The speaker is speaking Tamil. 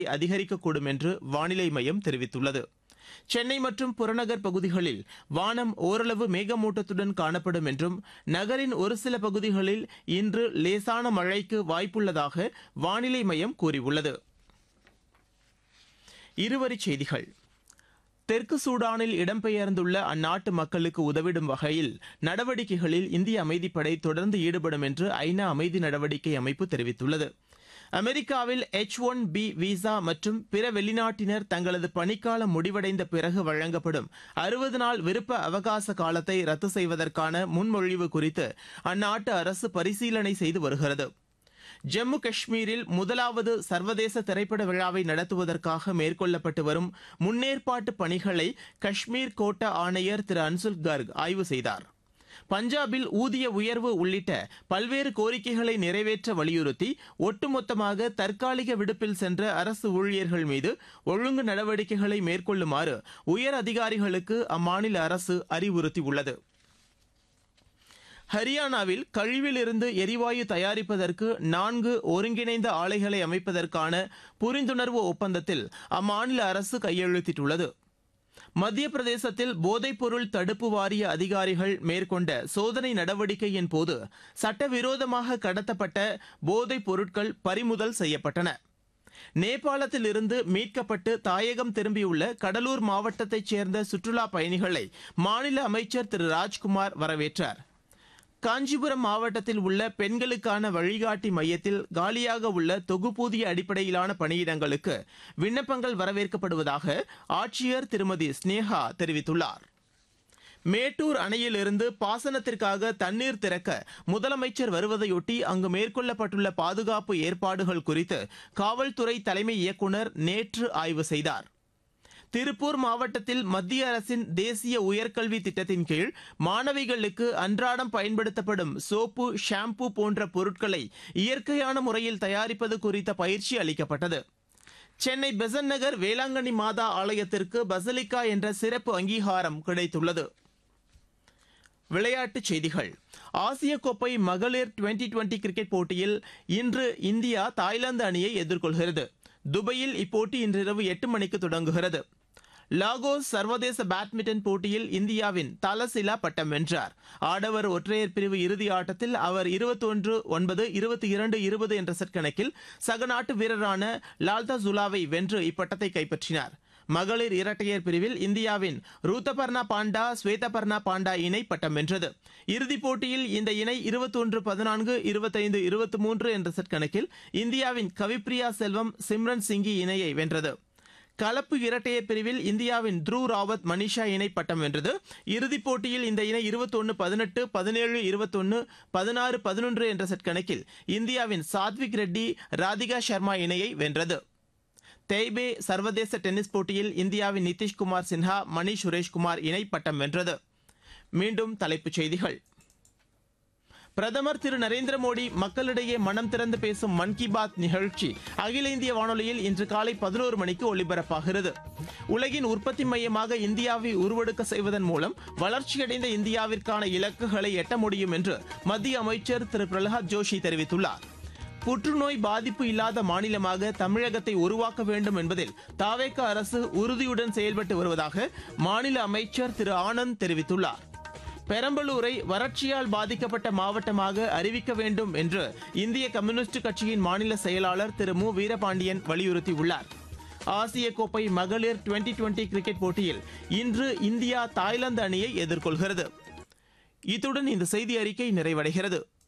அதிகரிக்கக்கூடும் என்று வானிலை மையம் தெரிவித்துள்ளது சென்னை மற்றும் புறநகர் பகுதிகளில் வானம் ஓரளவு மேகமூட்டத்துடன் காணப்படும் என்றும் நகரின் ஒரு சில பகுதிகளில் இன்று லேசான மழைக்கு வாய்ப்புள்ளதாக வானிலை மையம் கூறியுள்ளது இருவரிச் செய்திகள் தெற்கு சூடானில் இடம்பெயர்ந்துள்ள அந்நாட்டு மக்களுக்கு உதவிடும் வகையில் நடவடிக்கைகளில் இந்திய அமைதிப்படை தொடர்ந்து ஈடுபடும் என்று ஐநா அமைதி நடவடிக்கை அமைப்பு தெரிவித்துள்ளது அமெரிக்காவில் எச் ஒன் பி விசா மற்றும் பிற வெளிநாட்டினர் தங்களது பணிக்காலம் முடிவடைந்த பிறகு வழங்கப்படும் அறுபது நாள் விருப்ப அவகாச காலத்தை ரத்து செய்வதற்கான முன்மொழிவு குறித்து அந்நாட்டு அரசு பரிசீலனை செய்து வருகிறது ஜம்மு காஷ்மீரில் முதலாவது சர்வதேச திரைப்பட விழாவை நடத்துவதற்காக மேற்கொள்ளப்பட்டு வரும் முன்னேற்பாட்டு பணிகளை காஷ்மீர் கோட்ட ஆணையர் திரு அன்சுல் கர்க் ஆய்வு செய்தார் பஞ்சாபில் ஊதிய உயர்வு உள்ளிட்ட பல்வேறு கோரிக்கைகளை நிறைவேற்ற வலியுறுத்தி ஒட்டுமொத்தமாக தற்காலிக விடுப்பில் சென்ற அரசு ஊழியர்கள் மீது ஒழுங்கு நடவடிக்கைகளை மேற்கொள்ளுமாறு உயர் அதிகாரிகளுக்கு அம்மாநில அரசு அறிவுறுத்தியுள்ளது ஹரியானாவில் கழிவிலிருந்து எரிவாயு தயாரிப்பதற்கு நான்கு ஒருங்கிணைந்த ஆலைகளை அமைப்பதற்கான புரிந்துணர்வு ஒப்பந்தத்தில் அம்மாநில அரசு கையெழுத்திட்டுள்ளது மத்திய பிரதேசத்தில் போதைப்பொருள் தடுப்பு வாரிய அதிகாரிகள் மேற்கொண்ட சோதனை நடவடிக்கையின் போது சட்டவிரோதமாக கடத்தப்பட்ட போதைப் பொருட்கள் பறிமுதல் செய்யப்பட்டன நேபாளத்தில் இருந்து மீட்கப்பட்டு தாயகம் திரும்பியுள்ள கடலூர் மாவட்டத்தைச் சேர்ந்த சுற்றுலா பயணிகளை மாநில அமைச்சர் திரு ராஜ்குமார் வரவேற்றார் காஞ்சிபுரம் மாவட்டத்தில் உள்ள பெண்களுக்கான வழிகாட்டி மையத்தில் காலியாக உள்ள தொகுப்பூதிய அடிப்படையிலான பணியிடங்களுக்கு விண்ணப்பங்கள் வரவேற்கப்படுவதாக ஆட்சியர் திருமதி ஸ்னேகா தெரிவித்துள்ளார் மேட்டூர் அணையிலிருந்து பாசனத்திற்காக தண்ணீர் திறக்க முதலமைச்சர் வருவதையொட்டி அங்கு மேற்கொள்ளப்பட்டுள்ள பாதுகாப்பு ஏற்பாடுகள் குறித்து காவல்துறை தலைமை இயக்குநர் நேற்று ஆய்வு செய்தார் திருப்பூர் மாவட்டத்தில் மத்திய அரசின் தேசிய உயர்கல்வி திட்டத்தின் கீழ் மாணவிகளுக்கு அன்றாடம் பயன்படுத்தப்படும் சோப்பு ஷாம்பு போன்ற பொருட்களை இயற்கையான முறையில் தயாரிப்பது குறித்த பயிற்சி அளிக்கப்பட்டது சென்னை பெசன் நகர் வேளாங்கண்ணி மாதா ஆலயத்திற்கு பசலிக்கா என்ற சிறப்பு அங்கீகாரம் கிடைத்துள்ளது விளையாட்டுச் செய்திகள் ஆசிய கோப்பை மகளிர் டுவெண்டி டுவெண்டி கிரிக்கெட் போட்டியில் இன்று இந்தியா தாய்லாந்து அணியை எதிர்கொள்கிறது துபாயில் இப்போட்டி இன்றிரவு எட்டு மணிக்கு தொடங்குகிறது லாகோஸ் சர்வதேச பேட்மிண்டன் போட்டியில் இந்தியாவின் தலசிலா பட்டம் வென்றார் ஆடவர் ஒற்றையர் பிரிவு இறுதி ஆட்டத்தில் அவர் இருபத்தொன்று ஒன்பது இருபத்தி இரண்டு இருபது என்ற செட் கணக்கில் சக நாட்டு வீரரான லால்தா ஜுலாவை வென்று இப்பட்டத்தை கைப்பற்றினார் மகளிர் இரட்டையர் பிரிவில் இந்தியாவின் ரூத்தபர்ணா பாண்டா ஸ்வேதபர்ணா பாண்டா இணை பட்டம் வென்றது இறுதிப் போட்டியில் இந்த இணை இருபத்தொன்று பதினான்கு இருபத்தைந்து இருபத்தி மூன்று என்ற செட் கணக்கில் இந்தியாவின் கவிப்ரியா செல்வம் சிம்ரன் சிங்கி இணையை வென்றது கலப்பு இரட்டையர் பிரிவில் இந்தியாவின் த்ரூ ராவத் மனிஷா இணை பட்டம் வென்றது இறுதிப் போட்டியில் இந்த இணை இருபத்தொன்னு பதினெட்டு பதினேழு இருபத்தொன்னு பதினாறு பதினொன்று என்ற செட் கணக்கில் இந்தியாவின் சாத்விக் ரெட்டி ராதிகா சர்மா இணையை வென்றது தேய்பே சர்வதேச டென்னிஸ் போட்டியில் இந்தியாவின் நிதிஷ்குமார் சின்ஹா மணி சுரேஷ்குமார் இணை பட்டம் வென்றது மீண்டும் தலைப்புச் செய்திகள் பிரதமர் திரு நரேந்திர மோடி மக்களிடையே மனம் திறந்து பேசும் மன் கி பாத் நிகழ்ச்சி அகில இந்திய வானொலியில் இன்று காலை பதினோரு மணிக்கு ஒலிபரப்பாகிறது உலகின் உற்பத்தி மையமாக இந்தியாவை உருவெடுக்க செய்வதன் மூலம் வளர்ச்சியடைந்த இந்தியாவிற்கான இலக்குகளை எட்ட முடியும் என்று மத்திய அமைச்சர் திரு பிரகலாத் ஜோஷி தெரிவித்துள்ளார் புற்றுநோய் பாதிப்பு இல்லாத மாநிலமாக தமிழகத்தை உருவாக்க வேண்டும் என்பதில் தாவேக அரசு உறுதியுடன் செயல்பட்டு வருவதாக மாநில அமைச்சர் திரு ஆனந்த் தெரிவித்துள்ளார் பெரம்பலூரை வறட்சியால் பாதிக்கப்பட்ட மாவட்டமாக அறிவிக்க வேண்டும் என்று இந்திய கம்யூனிஸ்ட் கட்சியின் மாநில செயலாளர் திரு மு வீரபாண்டியன் வலியுறுத்தியுள்ளார் ஆசிய கோப்பை மகளிர் டுவெண்டி டுவெண்டி கிரிக்கெட் போட்டியில் இன்று இந்தியா தாய்லாந்து அணியை எதிர்கொள்கிறது இத்துடன் இந்த செய்தி அறிக்கை நிறைவடைகிறது